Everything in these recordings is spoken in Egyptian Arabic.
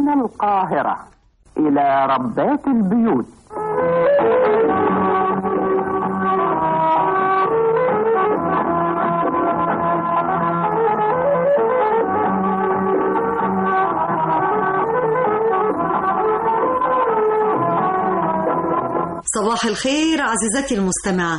من القاهرة إلى ربات البيوت صباح الخير عزيزتي المستمعة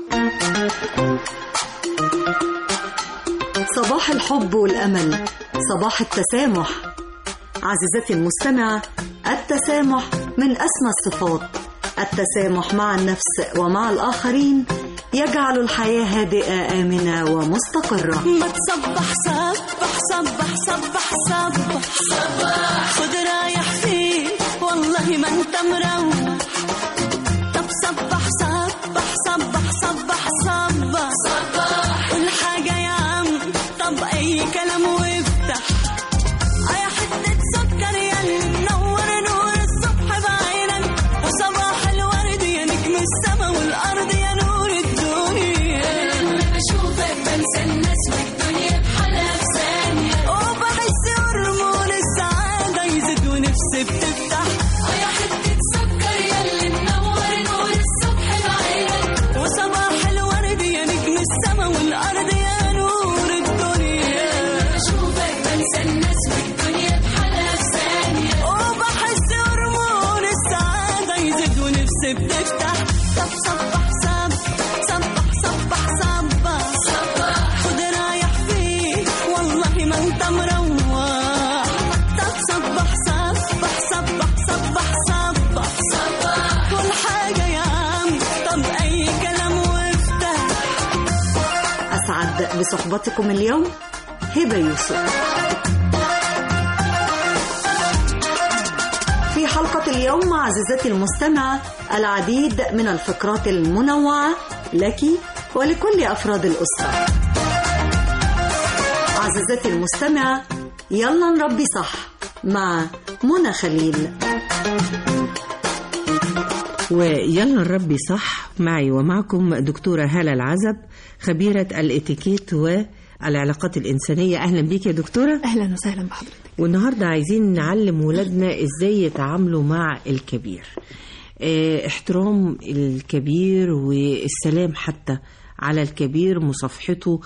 صباح الحب والأمل صباح التسامح عزيزتي المستمعة التسامح من أسمى الصفات التسامح مع النفس ومع الآخرين يجعل الحياة هادئة آمنة ومستقرة ما تصبح صبح صبح صبح صبح صبح خد رايح فيه والله ما انت مروح طب صبح صبح صبح صبح صبح صبح قول حاجة يا عم طب أي كلام وافتح أي حتة سكر يا منور نور الصبح بعينك وصباح الورد يا نجم السما والأرض يا نور الدنيا لما بشوفك بنسى الناس والدنيا بحالها في ثانية وبحس هرمون السعادة يزيد ونفسي بتفتح يا حتة سكر يا منور نور الصبح بعينك وصباح الورد يا نجم السما والأرض يا نور الدنيا بشوفك بنسى الناس والدنيا بحالها في ثانية وبحس هرمون السعادة يزيد ونفسي بتفتح طب صبح صب صبح صبح صبح صبح خد رايح فيه والله ما انت مروح طب صبح صبح صبح صبح صبح صبح كل حاجة يا عم طب أي كلام وافتح أسعد بصحبتكم اليوم هبة يوسف في حلقة اليوم عزيزتي المستمعة العديد من الفقرات المنوعة لك ولكل أفراد الأسرة عزيزتي المستمعة يلا نربي صح مع منى خليل ويلا نربي صح معي ومعكم دكتورة هالة العزب خبيرة الاتيكيت والعلاقات الإنسانية أهلا بيك يا دكتورة اهلا وسهلا بحضرتك والنهاردة عايزين نعلم ولادنا إزاي يتعاملوا مع الكبير اه احترام الكبير والسلام حتى على الكبير مصافحته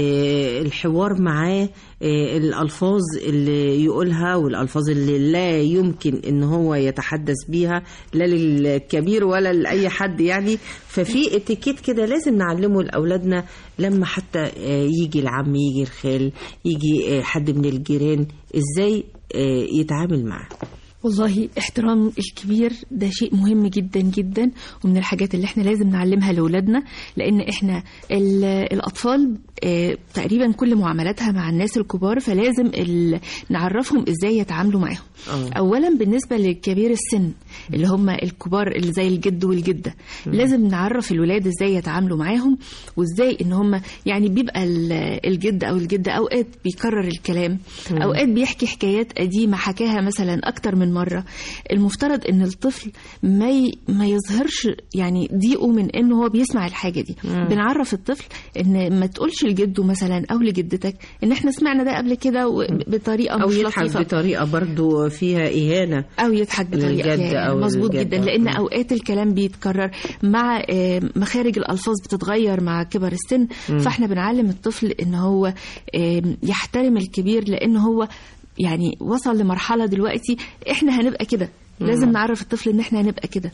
اه الحوار معاه اه الألفاظ اللي يقولها والألفاظ اللي لا يمكن إن هو يتحدث بيها لا للكبير ولا لأي حد يعني ففي اتيكيت كده لازم نعلمه لأولادنا لما حتى اه يجي العم يجي الخال يجي اه حد من الجيران إزاي اه يتعامل معاه والله احترام الكبير ده شيء مهم جدا جدا ومن الحاجات اللي احنا لازم نعلمها لاولادنا لان احنا ال- الاطفال اه، تقريبا كل معاملاتها مع الناس الكبار فلازم ال- نعرفهم ازاي يتعاملوا معاهم آه. اولا بالنسبه لكبير السن اللي هم الكبار اللي زي الجد والجده لازم نعرف الولاد ازاي يتعاملوا معاهم وازاي ان هم يعني بيبقى ال- الجد او الجده اوقات بيكرر الكلام اوقات بيحكي حكايات قديمه حكاها مثلا اكتر من مره المفترض ان الطفل ما ي... ما يظهرش يعني ضيقه من انه هو بيسمع الحاجه دي بنعرف الطفل ان ما تقولش لجده مثلا او لجدتك ان احنا سمعنا ده قبل كده وبطريقه أو مش يضحك لطيفه بطريقة برضو فيها إهانة او يضحك بطريقه للجد يعني أو مظبوط للجد. جدا لان مم. اوقات الكلام بيتكرر مع آه، مخارج الالفاظ بتتغير مع كبر السن فاحنا بنعلم الطفل ان هو آه، يحترم الكبير لان هو يعني وصل لمرحله دلوقتي احنا هنبقى كده لازم نعرف الطفل ان احنا هنبقى كده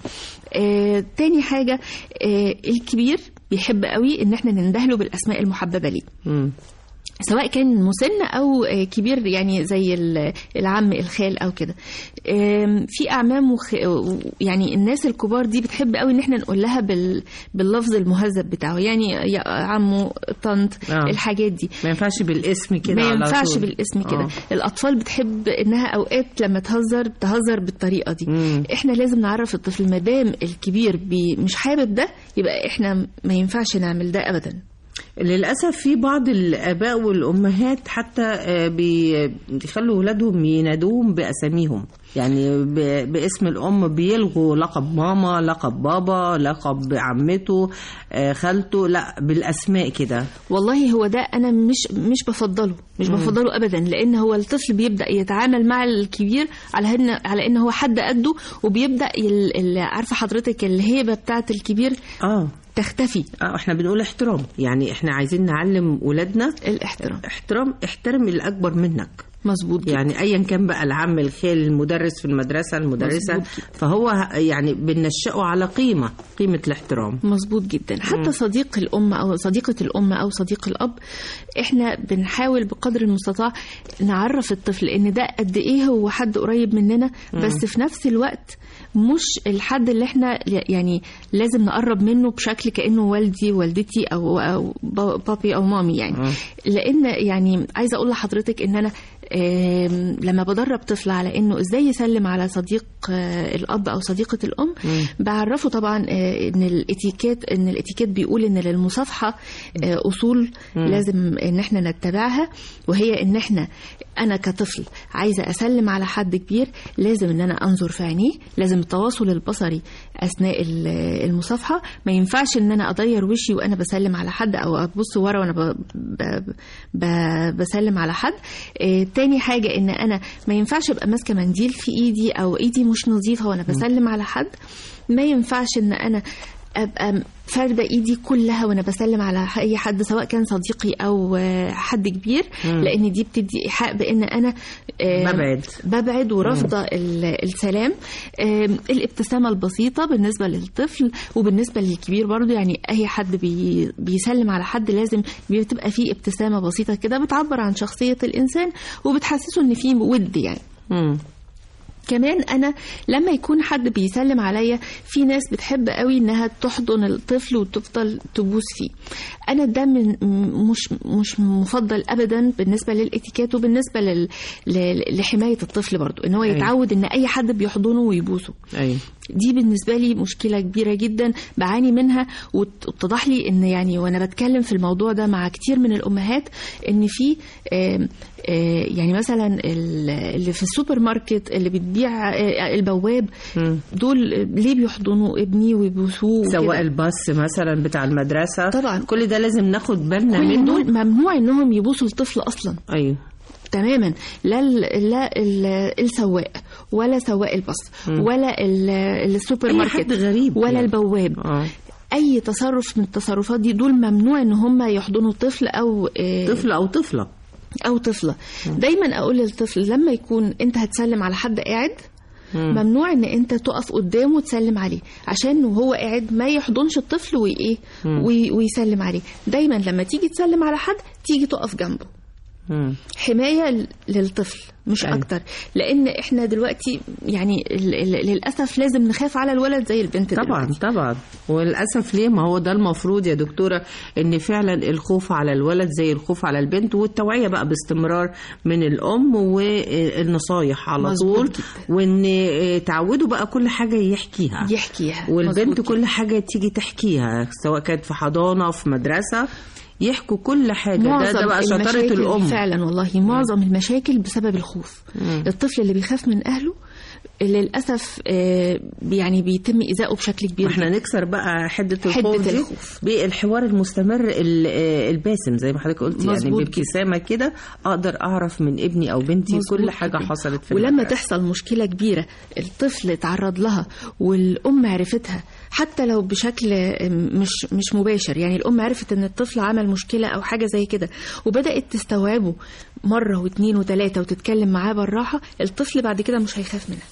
آه، تاني حاجه آه، الكبير بيحب قوي ان احنا نندهله بالاسماء المحببه ليه مم. سواء كان مسن او آه، كبير يعني زي ال- العم الخال او كده آم، في اعمام وخ... يعني الناس الكبار دي بتحب قوي ان احنا نقول لها بال... باللفظ المهذب بتاعه يعني يا عمو طنط آه. الحاجات دي ما ينفعش بالاسم كده ما على ينفعش طول. بالاسم كده آه. الاطفال بتحب انها اوقات لما تهزر تهزر بالطريقه دي مم. احنا لازم نعرف الطفل ما دام الكبير بي مش حابب ده يبقى احنا ما ينفعش نعمل ده ابدا للأسف في بعض الآباء والأمهات حتى آه، بي- بيخلوا ولادهم ينادوهم بأساميهم يعني ب- باسم الأم بيلغوا لقب ماما لقب بابا لقب عمته آه، خالته لا بالأسماء كده والله هو ده انا مش مش بفضله مش بفضله ابدا لان هو الطفل بيبدا يتعامل مع الكبير على ان على ان هو حد قده وبيبدا ال- ال- عارفه حضرتك الهيبه بتاعه الكبير اه تختفي اه احنا بنقول احترام يعني احنا عايزين نعلم ولادنا الاحترام احترام احترم اللي اكبر منك مظبوط جدا. يعني ايا كان بقى العم الخال المدرس في المدرسه المدرسه مظبوط فهو ه- يعني بننشئه على قيمه قيمه الاحترام مظبوط جدا حتى صديق الام او صديقه الام او صديق الاب احنا بنحاول بقدر المستطاع نعرف الطفل ان ده قد ايه هو حد قريب مننا بس في نفس الوقت مش الحد اللي احنا يعني لازم نقرب منه بشكل كانه والدي والدتي او او با- بابي او مامي يعني لان يعني عايزه اقول لحضرتك ان انا آم، لما بدرب طفل على انه ازاي يسلم على صديق آه، الاب او صديقه الام بعرفه طبعا آه، ان الاتيكيت ان الاتيكيت بيقول ان للمصافحه آه، اصول لازم ان احنا نتبعها وهي ان احنا انا كطفل عايزه اسلم على حد كبير لازم ان انا انظر في عينيه لازم التواصل البصري اثناء ال- المصافحه ما ينفعش ان انا اضير وشي وانا بسلم على حد او ابص ورا وانا ب... ب... ب... بسلم على حد آه، تاني حاجه ان انا ما ينفعش ابقى ماسكه منديل في ايدي او ايدي مش نظيفه وانا بسلم على حد ما ينفعش ان انا ابقى فارده ايدي كلها وانا بسلم على اي حد سواء كان صديقي او آه، حد كبير لان دي بتدي ايحاء بان انا آه، ببعد. ببعد ورافضه ال- السلام آم، الابتسامه البسيطه بالنسبه للطفل وبالنسبه للكبير برضو يعني اي حد بي بيسلم على حد لازم بتبقى فيه ابتسامه بسيطه كده بتعبر عن شخصيه الانسان وبتحسسه ان فيه ود يعني مم. كمان انا لما يكون حد بيسلم عليا في ناس بتحب قوي انها تحضن الطفل وتفضل تبوس فيه انا ده من م- مش مش مفضل ابدا بالنسبه للاتيكيت وبالنسبه لل... ل- لحمايه الطفل برضو ان هو أيوة. يتعود ان اي حد بيحضنه ويبوسه ايوه دي بالنسبه لي مشكله كبيره جدا بعاني منها وات- واتضح لي ان يعني وانا بتكلم في الموضوع ده مع كتير من الامهات ان في آم، آه، يعني مثلا ال- اللي في السوبر ماركت اللي بتبيع آه، البواب دول ليه بيحضنوا ابني ويبوسوه سواء وكده؟ الباص مثلا بتاع المدرسه طبعاً. كل ده لازم ناخد بالنا كل منه دول ممنوع انهم يبوسوا الطفل اصلا ايوه تماما لا ال لا ال السواق ولا سواق الباص ولا ال- السوبر أي ماركت حد غريب ولا يعني. البواب اه اي تصرف من التصرفات دي دول ممنوع ان هم يحضنوا طفل او آه، طفل او طفله او طفله دايما اقول للطفل لما يكون انت هتسلم على حد قاعد ممنوع ان انت تقف قدامه وتسلم عليه عشان وهو قاعد ما يحضنش الطفل وايه وي- ويسلم عليه دايما لما تيجي تسلم على حد تيجي تقف جنبه مم. حمايه ل- للطفل مش أيوة. اكتر لان احنا دلوقتي يعني ال- ال- للاسف لازم نخاف على الولد زي البنت طبعا دلوقتي. طبعا وللاسف ليه ما هو ده المفروض يا دكتوره ان فعلا الخوف على الولد زي الخوف على البنت والتوعيه بقى باستمرار من الام والنصايح على مظبوط طول جدا. وان تعودوا بقى كل حاجه يحكيها يحكيها والبنت مظبوط كل حاجه تيجي تحكيها سواء كانت في حضانه في مدرسه يحكوا كل حاجه ده, ده بقى شطاره المشاكل الام فعلا والله معظم المشاكل بسبب الخوف الطفل اللي بيخاف من اهله للاسف آه، يعني بيتم ايذائه بشكل كبير واحنا جداً. نكسر بقى حده حدة الخوف دي الخوف. بالحوار المستمر ال- آه، الباسم زي ما حضرتك قلتي يعني مظبوط بابتسامه كده اقدر اعرف من ابني او بنتي مظبوط كل حاجه جداً. حصلت في ولما المدرسة. تحصل مشكله كبيره الطفل اتعرض لها والام عرفتها حتى لو بشكل مش مش مباشر يعني الام عرفت ان الطفل عمل مشكله او حاجه زي كده وبدات تستوعبه مره واثنين وثلاثه وتتكلم معاه بالراحه الطفل بعد كده مش هيخاف منها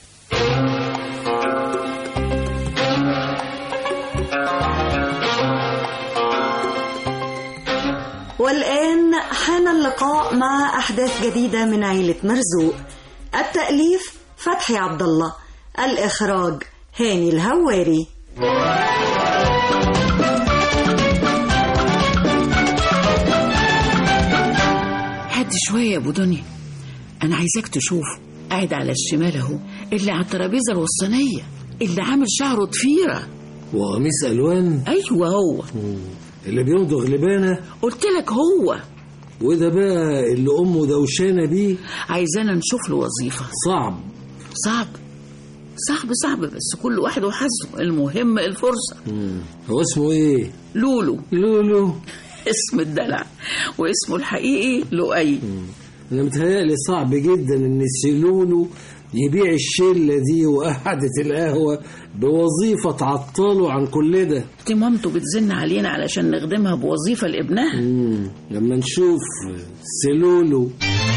والآن حان اللقاء مع أحداث جديدة من عيلة مرزوق التأليف فتحي عبد الله الإخراج هاني الهواري هدي شوية يا أبو دنيا أنا عايزاك تشوفه قاعد على الشمال أهو اللي على الترابيزة الوسطانية اللي عامل شعره ضفيرة وقميص الوان أيوة هو اللي بيمضغ لبانة قلت لك هو وده بقى اللي أمه دوشانة بيه عايزانا نشوف له وظيفة صعب صعب صعب صعب بس كل واحد وحظه المهم الفرصة مم. هو اسمه ايه؟ لولو لولو اسم الدلع واسمه الحقيقي لؤي انا متهيألي صعب جدا ان سلولو يبيع الشلة دي وقعدة القهوة بوظيفة تعطله عن كل ده دي مامته بتزن علينا علشان نخدمها بوظيفة لابنها مم. لما نشوف سلولو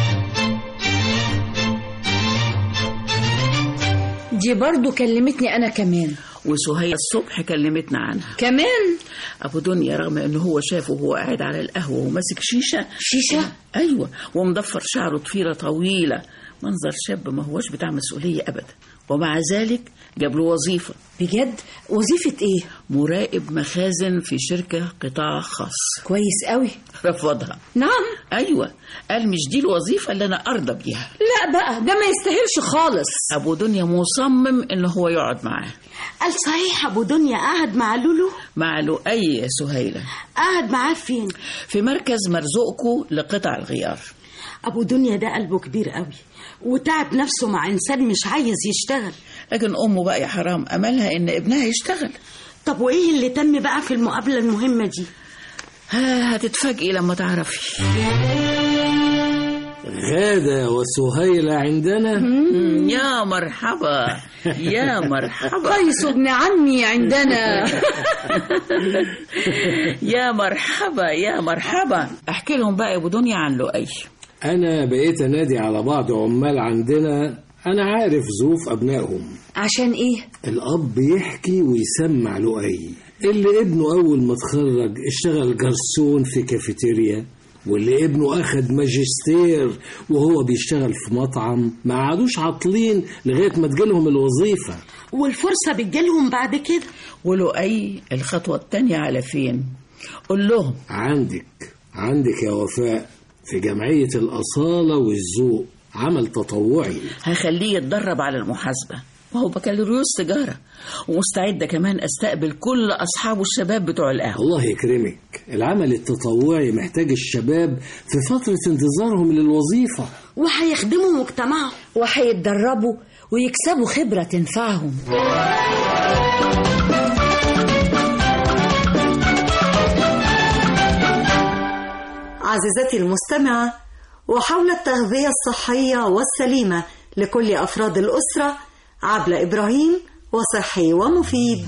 دي برضو كلمتني أنا كمان وسهية الصبح كلمتنا عنها كمان ابو دنيا رغم ان هو شافه وهو قاعد على القهوه وماسك شيشه شيشة؟ ايوه ومضفر شعره ضفيره طويله منظر شاب ما هوش بتاع مسؤوليه ابدا ومع ذلك جاب له وظيفه بجد وظيفة إيه؟ مراقب مخازن في شركه قطاع خاص كويس قوي رفضها نعم ايوه قال مش دي الوظيفه اللي انا ارضى بيها لا بقى ده ما يستاهلش خالص ابو دنيا مصمم ان هو يقعد معاه قال صحيح ابو دنيا قعد مع لولو مع لؤي يا سهيله قعد معاه فين في مركز مرزوقكو لقطع الغيار ابو دنيا ده قلبه كبير قوي وتعب نفسه مع انسان مش عايز يشتغل لكن امه بقى يا حرام املها ان ابنها يشتغل طب وايه اللي تم بقى في المقابله المهمه دي ها هتتفاجئي لما تعرفي غادة وسهيلة عندنا يا مرحبا يا مرحبا قيس ابن عمي عندنا يا مرحبا يا مرحبا احكي لهم بقى يا ابو دنيا عن لؤي أنا بقيت أنادي على بعض عمال عندنا أنا عارف ظروف أبنائهم عشان إيه؟ الأب يحكي ويسمع لؤي اللي ابنه أول ما اتخرج اشتغل جرسون في كافيتيريا واللي ابنه أخد ماجستير وهو بيشتغل في مطعم ما قعدوش عاطلين لغاية ما تجيلهم الوظيفة والفرصه بتجيلهم بعد كده ولؤي الخطوة التانية على فين قول لهم عندك عندك يا وفاء في جمعية الأصالة والذوق عمل تطوعي هخليه يتدرب على المحاسبة وهو بكالوريوس تجارة ومستعدة كمان استقبل كل أصحابه الشباب بتوع القهوة الله يكرمك العمل التطوعي محتاج الشباب في فترة انتظارهم للوظيفة وهيخدموا مجتمعهم وهيتدربوا ويكسبوا خبرة تنفعهم عزيزتي المستمعة وحول التغذية الصحية والسليمة لكل أفراد الأسرة عبلة إبراهيم وصحي ومفيد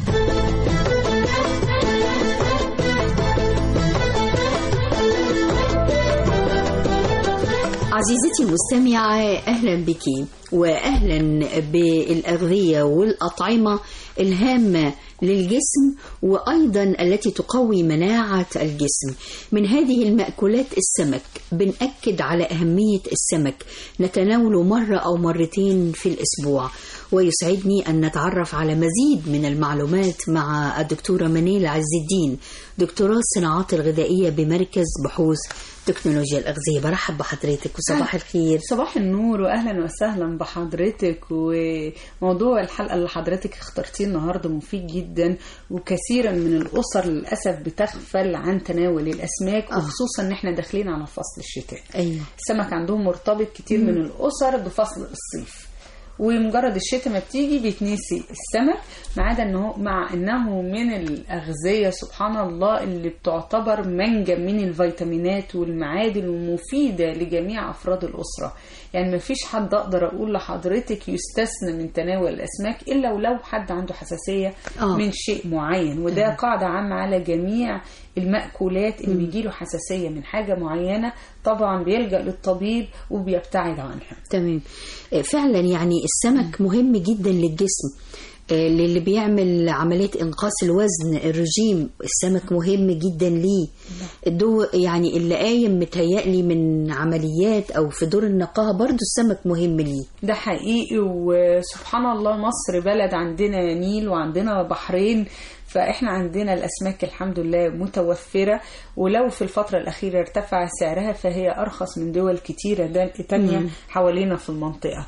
عزيزتي المستمعة أهلا بك وأهلا بالأغذية والأطعمة الهامة للجسم وأيضا التي تقوي مناعة الجسم من هذه المأكولات السمك بنأكد على أهمية السمك نتناوله مرة أو مرتين في الأسبوع ويسعدني أن نتعرف على مزيد من المعلومات مع الدكتورة منيل عز الدين دكتوراه الصناعات الغذائية بمركز بحوث تكنولوجيا الأغذية برحب بحضرتك وصباح الخير صباح النور واهلا وسهلا بحضرتك وموضوع الحلقه اللي حضرتك اخترتيه النهارده مفيد جدا وكثيرا من الاسر للاسف بتغفل عن تناول الاسماك وخصوصا ان احنا داخلين على فصل الشتاء أيوة. السمك عندهم مرتبط كتير من الاسر بفصل الصيف ومجرد الشتاء ما بتيجي بيتنسي السمك ما عدا انه مع انه من الاغذيه سبحان الله اللي بتعتبر منجم من الفيتامينات والمعادن المفيده لجميع افراد الاسره يعني ما فيش حد اقدر اقول لحضرتك يستثنى من تناول الاسماك الا ولو حد عنده حساسيه آه. من شيء معين وده قاعده عامه على جميع المأكولات اللي بيجيله حساسيه من حاجه معينه طبعا بيلجأ للطبيب وبيبتعد عنها تمام آه، فعلا يعني السمك مهم جدا للجسم آه، للي بيعمل عملية إنقاص الوزن الرجيم السمك مهم جدا ليه دو يعني اللي قايم متهيألي من عمليات أو في دور النقاهة برضو السمك مهم ليه ده حقيقي وسبحان الله مصر بلد عندنا نيل وعندنا بحرين فاحنا عندنا الاسماك الحمد لله متوفره ولو في الفتره الاخيره ارتفع سعرها فهي ارخص من دول كتيره دا- تانية مم. حوالينا في المنطقه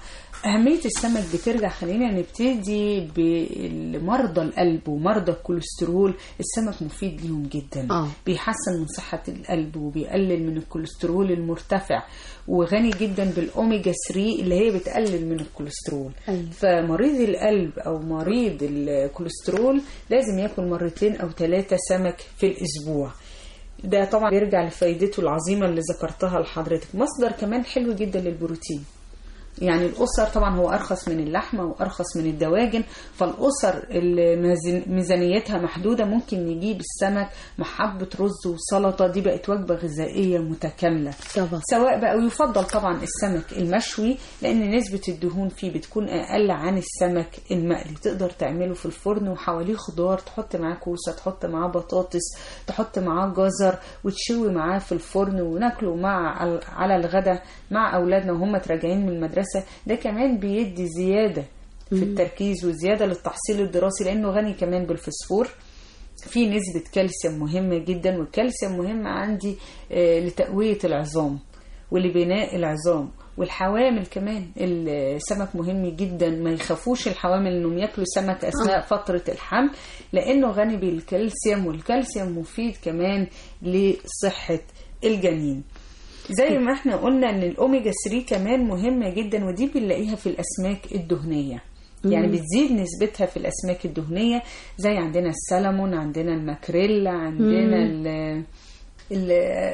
أهمية السمك بترجع خلينا نبتدي بمرضى القلب ومرضى الكوليسترول السمك مفيد ليهم جدا آه. بيحسن من صحة القلب وبيقلل من الكوليسترول المرتفع وغني جدا بالأوميجا 3 اللي هي بتقلل من الكوليسترول أيوة. فمريض القلب أو مريض الكوليسترول لازم ياكل مرتين أو ثلاثة سمك في الأسبوع ده طبعا بيرجع لفايدته العظيمة اللي ذكرتها لحضرتك مصدر كمان حلو جدا للبروتين يعني الأسر طبعا هو أرخص من اللحمة وأرخص من الدواجن فالأسر اللي ميزان- ميزانيتها محدودة ممكن نجيب السمك مع حبة رز وسلطة دي بقت وجبة غذائية متكاملة طبعا سواء بقى ويفضل طبعا السمك المشوي لان نسبة الدهون فيه بتكون اقل عن السمك المقلي تقدر تعمله في الفرن وحواليه خضار تحط معاه كوسة تحط معاه بطاطس تحط معاه جزر وتشوي معاه في الفرن وناكله مع على الغدا مع اولادنا وهم راجعين من المدرسة ده كمان بيدي زيادة في التركيز وزيادة للتحصيل الدراسي لانه غني كمان بالفسفور في نسبة كالسيوم مهمة جدا والكالسيوم مهم عندي آه، لتقوية العظام ولبناء العظام والحوامل كمان السمك مهم جدا ما يخافوش الحوامل انهم ياكلوا سمك اثناء فترة الحمل لانه غني بالكالسيوم والكالسيوم مفيد كمان لصحة الجنين زي ما احنا قلنا ان الاوميجا 3 كمان مهمة جدا ودي بنلاقيها في الاسماك الدهنية يعني بتزيد نسبتها في الاسماك الدهنيه زي عندنا السلمون عندنا الماكريلا عندنا ال ال-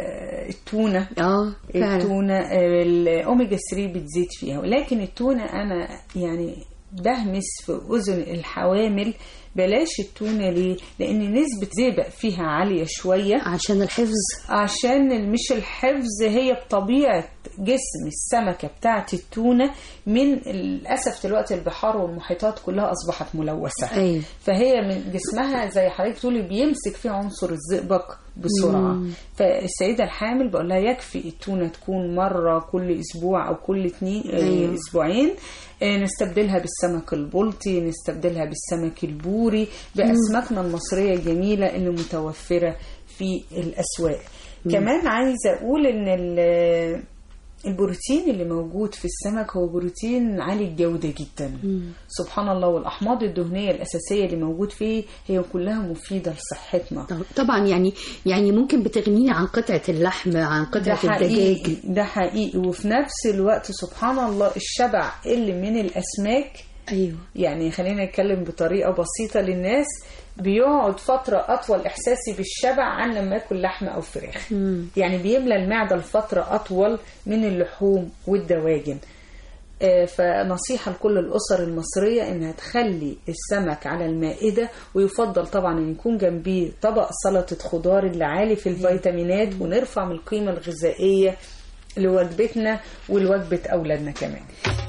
التونه اه فعلا التونه آه، الاوميجا 3 بتزيد فيها ولكن التونه انا يعني بهمس في اذن الحوامل بلاش التونه ليه لان نسبه زئبق فيها عاليه شويه عشان الحفظ عشان مش الحفظ هي بطبيعة جسم السمكة بتاعت التونة من للأسف دلوقتي البحار والمحيطات كلها أصبحت ملوثة أيوة. فهي من جسمها زي حضرتك تقولي بيمسك فيه عنصر الزئبق بسرعة فالسيدة الحامل بقول لها يكفي التونة تكون مرة كل أسبوع أو كل اتنين أيوة. آه، أسبوعين آه، نستبدلها بالسمك البلطي نستبدلها بالسمك البوري بأسماكنا المصرية الجميلة اللي متوفرة في الأسواق كمان عايزة أقول إن ال- البروتين اللي موجود في السمك هو بروتين عالي الجودة جدا سبحان الله والأحماض الدهنية الأساسية اللي موجود فيه هي كلها مفيدة لصحتنا طب- طبعا يعني يعني ممكن بتغنيني عن قطعة اللحم عن ده قطعة حقيقي الدجاج ده حقيقي وفي نفس الوقت سبحان الله الشبع اللي من الأسماك ايوه يعني خلينا نتكلم بطريقة بسيطة للناس بيقعد فترة أطول إحساسي بالشبع عن لما ياكل لحمة أو فراخ يعني بيملى المعدة لفترة أطول من اللحوم والدواجن آه، فنصيحة لكل الأسر المصرية إنها تخلي السمك على المائدة ويفضل طبعا إن يكون جنبيه طبق سلطة خضار اللي عالي في الفيتامينات ونرفع من القيمة الغذائية لوجبتنا ولوجبة أولادنا كمان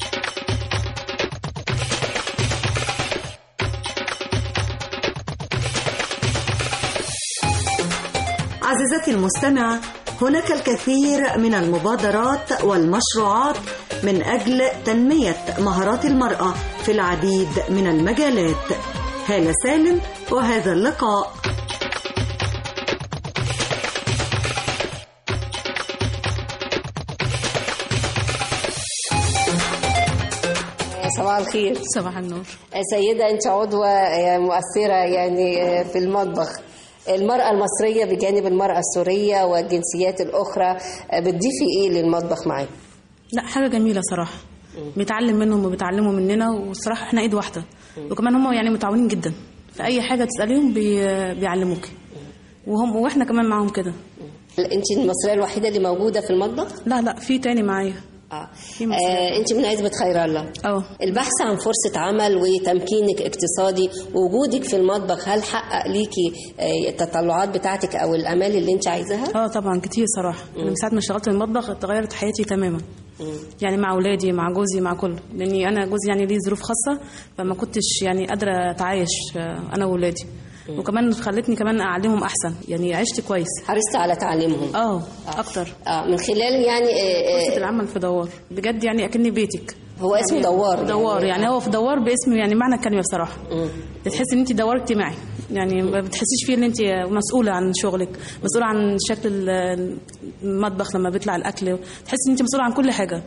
عزيزتي المستمعة هناك الكثير من المبادرات والمشروعات من أجل تنمية مهارات المرأة في العديد من المجالات هالة سالم وهذا اللقاء صباح الخير صباح النور سيدة أنت عضوة مؤثرة يعني في المطبخ المرأة المصرية بجانب المرأة السورية والجنسيات الأخرى بتضيفي إيه للمطبخ معاك؟ لا حاجة جميلة صراحة بيتعلم منهم وبيتعلموا مننا والصراحة احنا ايد واحدة وكمان هم يعني متعاونين جدا في أي حاجة تسأليهم بي... بيعلموك وهم واحنا كمان معاهم كده أنت المصرية الوحيدة اللي موجودة في المطبخ؟ لا لا في تاني معايا آه. في مصرية. آه أنت من عزبة خير الله اه البحث عن فرصة عمل وتمكينك اقتصادي ووجودك في المطبخ هل حقق ليكي آه، التطلعات بتاعتك أو الأمال اللي أنت عايزاها؟ اه طبعا كتير صراحة أنا من ساعة ما اشتغلت في المطبخ اتغيرت حياتي تماما يعني مع اولادي مع جوزي مع كله لاني انا جوزي يعني ليه ظروف خاصه فما كنتش يعني قادره اتعايش آه، انا واولادي وكمان خلتني كمان اعلمهم احسن يعني عشت كويس حرصت على تعليمهم اه اكتر آه من خلال يعني آه، فرصه آه، العمل في دوار بجد يعني اكني بيتك هو اسمه يعني دوار دوار يعني هو في دوار باسم يعني معنى الكلمه بصراحه بتحسي ان انت دوار اجتماعي يعني ما بتحسيش فيه ان انت مسؤوله عن شغلك مسؤوله عن شكل ال- المطبخ لما بيطلع الاكل تحسي ان انت مسؤوله عن كل حاجه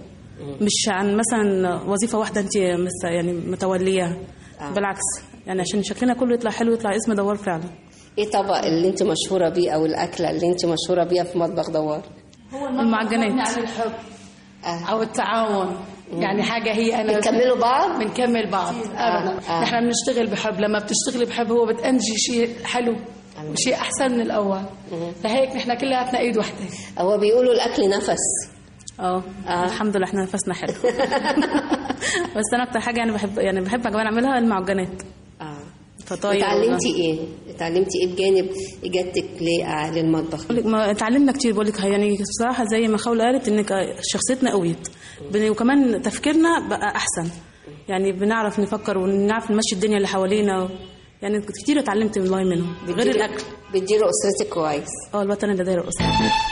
مش عن مثلا وظيفه واحده انت مس- يعني متولياها بالعكس يعني عشان شكلنا كله يطلع حلو يطلع اسم دوار فعلا ايه الطبق اللي انت مشهوره بيه او الاكله اللي انت مشهوره بيها في مطبخ دوار المعجنات عن الحب او التعاون يعني حاجه هي انا بتكملوا بعض بنكمل بعض ابدا آه. نحن بنشتغل بحب لما بتشتغلي بحب هو بتنجي شيء حلو شيء احسن من الاول فهيك نحن كلياتنا ايد وحده هو بيقولوا الاكل نفس اه الحمد لله احنا نفسنا حلو بس انا اكتر حاجه يعني بحب يعني بحب كمان اعملها المعجنات اه فطاير اتعلمتي ايه اتعلمتي ايه بجانب اجابتك ل- للمطبخ بقول لك ما اتعلمنا كتير بقول لك يعني بصراحه زي ما خوله قالت انك شخصيتنا قويت بن- وكمان تفكيرنا بقى احسن يعني بنعرف نفكر ونعرف نمشي الدنيا اللي حوالينا يعني كتير اتعلمت والله منهم غير بتديري- الاكل بتديروا اسرتك كويس اه الوطن اللي داير الاسره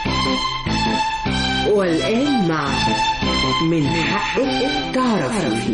والآن مع من حقك تعرفي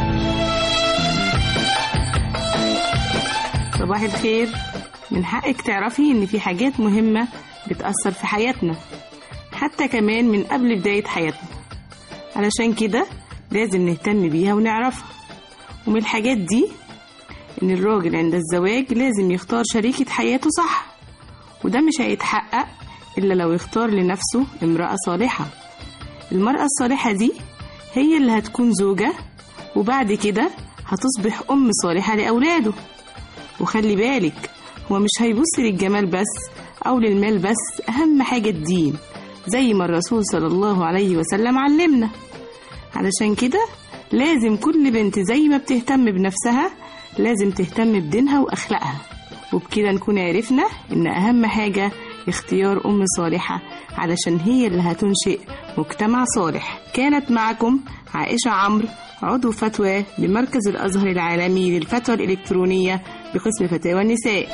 صباح الخير من حقك تعرفي إن في حاجات مهمة بتأثر في حياتنا حتى كمان من قبل بداية حياتنا علشان كده لازم نهتم بيها ونعرفها ومن الحاجات دي إن الراجل عند الزواج لازم يختار شريكة حياته صح وده مش هيتحقق إلا لو يختار لنفسه امرأة صالحة المرأة الصالحة دي هي اللي هتكون زوجة وبعد كده هتصبح أم صالحة لأولاده وخلي بالك هو مش هيبص للجمال بس أو للمال بس أهم حاجة الدين زي ما الرسول صلى الله عليه وسلم علمنا علشان كده لازم كل بنت زي ما بتهتم بنفسها لازم تهتم بدينها وأخلاقها وبكده نكون عرفنا إن أهم حاجة اختيار أم صالحة علشان هي اللي هتنشئ مجتمع صالح كانت معكم عائشة عمرو عضو فتوى بمركز الأزهر العالمي للفتوى الإلكترونية بقسم فتاوى النساء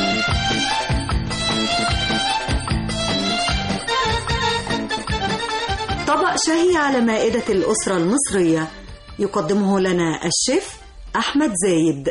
طبق شهي على مائدة الأسرة المصرية يقدمه لنا الشيف أحمد زايد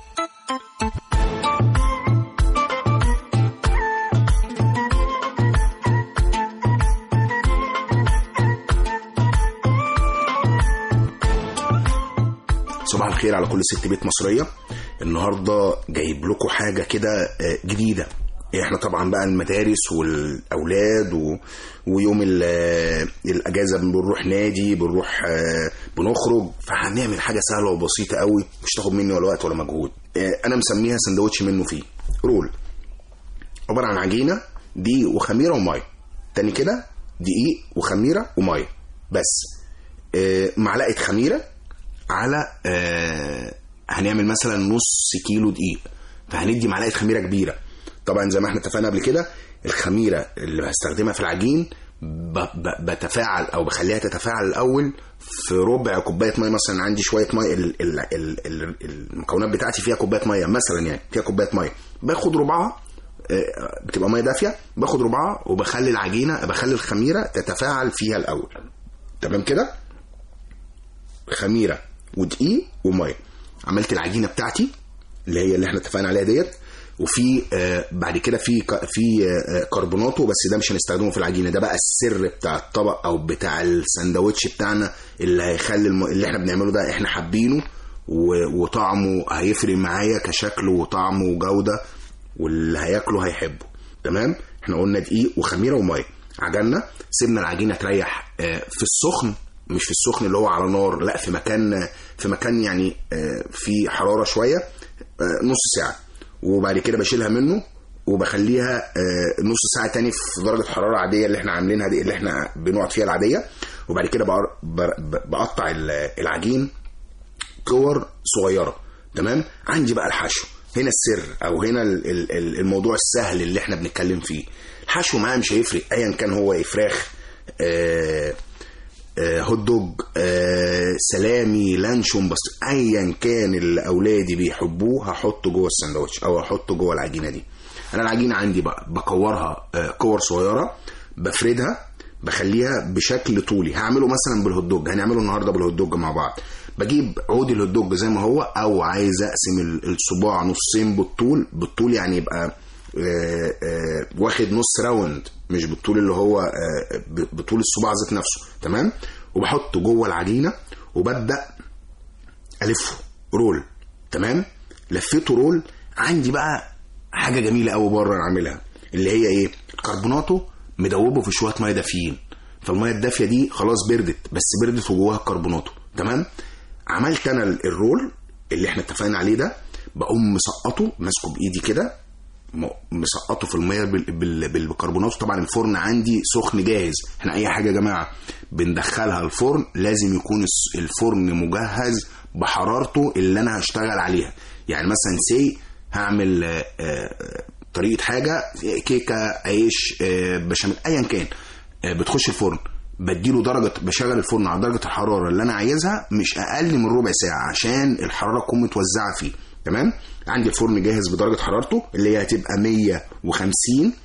صباح الخير على كل ست بيت مصرية النهاردة جايب لكم حاجة كده آه، جديدة احنا طبعا بقى المدارس والاولاد و... ويوم ال- آه، الاجازه بنروح نادي بنروح آه، بنخرج فهنعمل حاجه سهله وبسيطه قوي مش تاخد مني ولا وقت ولا مجهود آه، انا مسميها سندوتش منه فيه رول عباره عن عجينه دقيق وخميره وميه تاني كده دقيق وخميره وميه بس آه، معلقه خميره على آه هنعمل مثلا نص كيلو دقيق فهندي معلقه خميره كبيره طبعا زي ما احنا اتفقنا قبل كده الخميره اللي هستخدمها في العجين ب- ب- بتفاعل او بخليها تتفاعل الاول في ربع كوبايه ميه مثلا عندي شويه ميه ال- ال- ال- ال- المكونات بتاعتي فيها كوبايه ميه مثلا يعني فيها كوبايه ميه باخد ربعها آه، بتبقى ميه دافيه باخد ربعها وبخلي العجينه بخلي الخميره تتفاعل فيها الاول تمام كده خميره ودقيق وميه عملت العجينه بتاعتي اللي هي اللي احنا اتفقنا عليها ديت وفي آه بعد كده في ك- في آه كربوناتو بس ده مش هنستخدمه في العجينه ده بقى السر بتاع الطبق او بتاع الساندوتش بتاعنا اللي هيخلي الم... اللي احنا بنعمله ده احنا حابينه و... وطعمه هيفرق معايا كشكل وطعم وجوده واللي هياكله هيحبه تمام احنا قلنا دقيق وخميره وميه عجلنا سيبنا العجينه تريح آه، في السخن مش في السخن اللي هو على نار لا في مكان في مكان يعني آه، في حراره شويه آه، نص ساعه وبعد كده بشيلها منه وبخليها آه، نص ساعه تاني في درجه حراره عاديه اللي احنا عاملينها دي اللي احنا بنقعد فيها العاديه وبعد كده بقر- بر- ب- بقطع ال- العجين كور صغيره تمام عندي بقى الحشو هنا السر او هنا ال- ال- ال- الموضوع السهل اللي احنا بنتكلم فيه الحشو معايا مش هيفرق ايا كان هو إيه، فراخ آه آه، هوت دوج آه، سلامي لانشون بس ايا كان اللي اولادي بيحبوه هحطه جوه الساندوتش او هحطه جوه العجينه دي انا العجينه عندي بقى بكورها آه، كور صغيره بفردها بخليها بشكل طولي هعمله مثلا بالهوت دوج هنعمله النهارده بالهوت دوج مع بعض بجيب عود الهوت دوج زي ما هو او عايز اقسم ال- الصباع نصين بالطول بالطول يعني يبقى آه، آه، واخد نص راوند مش بالطول اللي هو آه، ب- بطول الصباع ذات نفسه تمام وبحطه جوه العجينه وببدا الفه رول تمام لفيته رول عندي بقى حاجه جميله قوي بره اعملها اللي هي ايه كربوناتو مدوبه في شويه ميه دافيين فالميه الدافيه دي خلاص بردت بس بردت وجواها كربوناتو تمام عملت انا الرول اللي احنا اتفقنا عليه ده بقوم مسقطه ماسكه بايدي كده م- مسقطه في الميه بال- بال- بالبيكربونات طبعا الفرن عندي سخن جاهز احنا اي حاجه يا جماعه بندخلها الفرن لازم يكون الس- الفرن مجهز بحرارته اللي انا هشتغل عليها يعني مثلا سي هعمل آه، آه، طريقه حاجه كيكه عيش آه، بشاميل ايا كان آه، بتخش الفرن بديله درجة بشغل الفرن على درجة الحرارة اللي أنا عايزها مش أقل من ربع ساعة عشان الحرارة تكون متوزعة فيه تمام عندي الفرن جاهز بدرجة حرارته اللي هي هتبقى 150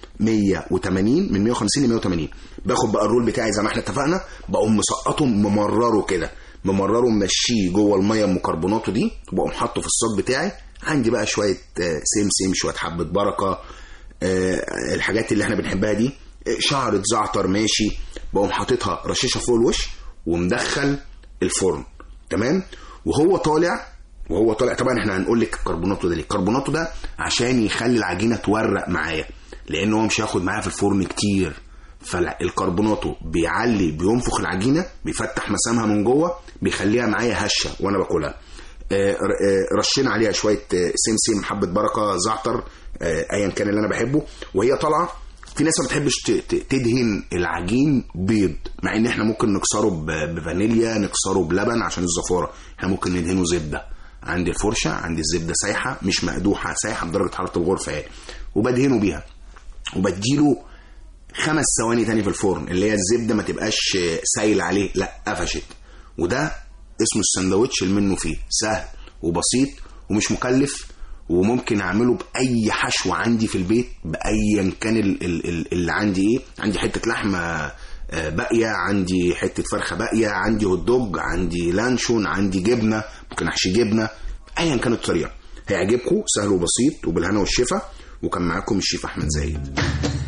180 من 150 ل 180 باخد بقى الرول بتاعي زي ما احنا اتفقنا بقوم مسقطه ممرره كده ممرره ممشيه جوه الميه مكربوناته دي وبقوم حاطه في الصاج بتاعي عندي بقى شويه آه، سمسم شويه حبه بركه آه، الحاجات اللي احنا بنحبها دي آه، شعرة زعتر ماشي بقوم حاططها رشيشه فوق الوش ومدخل الفرن تمام وهو طالع وهو طالع طبعا احنا هنقول لك الكربوناتو ده ليه الكربوناتو ده عشان يخلي العجينه تورق معايا لان هو مش هياخد معايا في الفرن كتير فالكربوناتو بيعلي بينفخ العجينه بيفتح مسامها من جوه بيخليها معايا هشه وانا باكلها آه، ر- آه، رشينا عليها شويه آه، سمسم حبه بركه زعتر آه، ايا كان اللي انا بحبه وهي طالعه في ناس ما بتحبش ت- ت- تدهن العجين بيض مع ان احنا ممكن نكسره ب- بفانيليا نكسره بلبن عشان الزفاره احنا ممكن ندهنه زبده عندي الفرشه عندي الزبده سايحه مش مقدوحه سايحه بدرجه حراره الغرفه يعني وبدهنه بيها وبديله خمس ثواني تاني في الفرن اللي هي الزبده ما تبقاش سايله عليه لا قفشت وده اسمه السندوتش اللي منه فيه سهل وبسيط ومش مكلف وممكن اعمله باي حشوه عندي في البيت بايا كان ال- ال- ال- اللي عندي ايه عندي حته لحمه آه، باقيه عندي حته فرخه باقيه عندي هوت دوج عندي لانشون عندي جبنه ممكن احشي جبنه ايا كانت الطريقه هيعجبكم سهل وبسيط وبالهنا والشفا وكان معاكم الشيف احمد زايد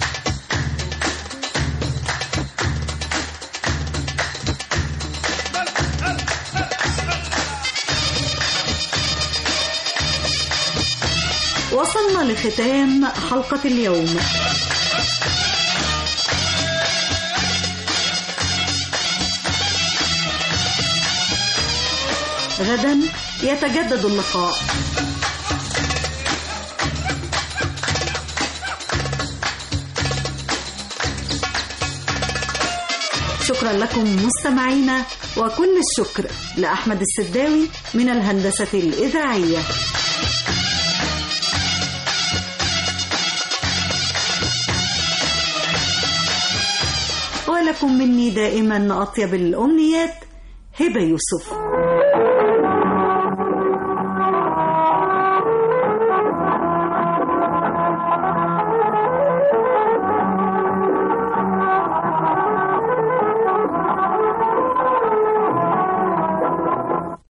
وصلنا لختام حلقة اليوم غدا يتجدد اللقاء شكرا لكم مستمعينا وكل الشكر لأحمد السداوي من الهندسة الإذاعية ولكم مني دائما أطيب الأمنيات هبة يوسف